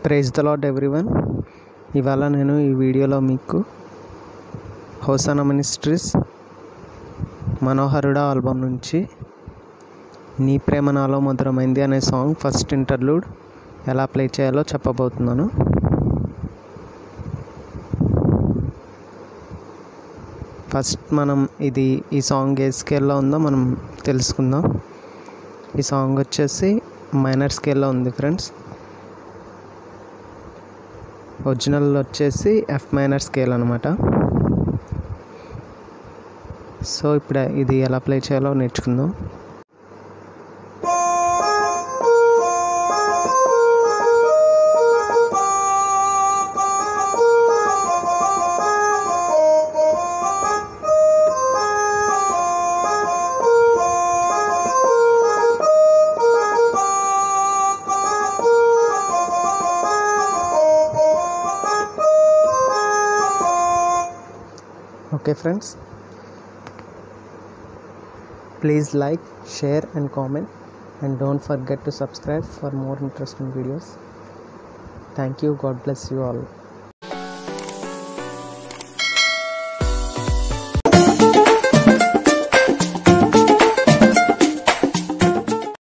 Praise the lord everyone ఇవాళ నేను ఈ వీడియోలో మీకు హోసానా మినిస్ట్రీస్ మనోహరుడ ఆల్బమ్ నుంచి నీ ప్రేమ నాలో మధురమైంది అనే సాంగ్ ఫస్ట్ ఇంటర్లూడ్ ఎలా ప్లే చేయాలో చెప్పబోతున్నాను ఫస్ట్ మనం ఇది ఈ సాంగ్ ఏ స్కేల్లో ఉందో మనం తెలుసుకుందాం ఈ సాంగ్ వచ్చేసి మైనర్ స్కేల్లో ఉంది ఫ్రెండ్స్ ఒరిజినల్ వచ్చేసి ఎఫ్ మైనర్ స్కేల్ అనమాట సో ఇప్పుడు ఇది ఎలా ప్లే చేయాలో నేర్చుకుందాం okay friends please like share and comment, and don't forget to subscribe for more interesting videos. Thank you. God bless you all.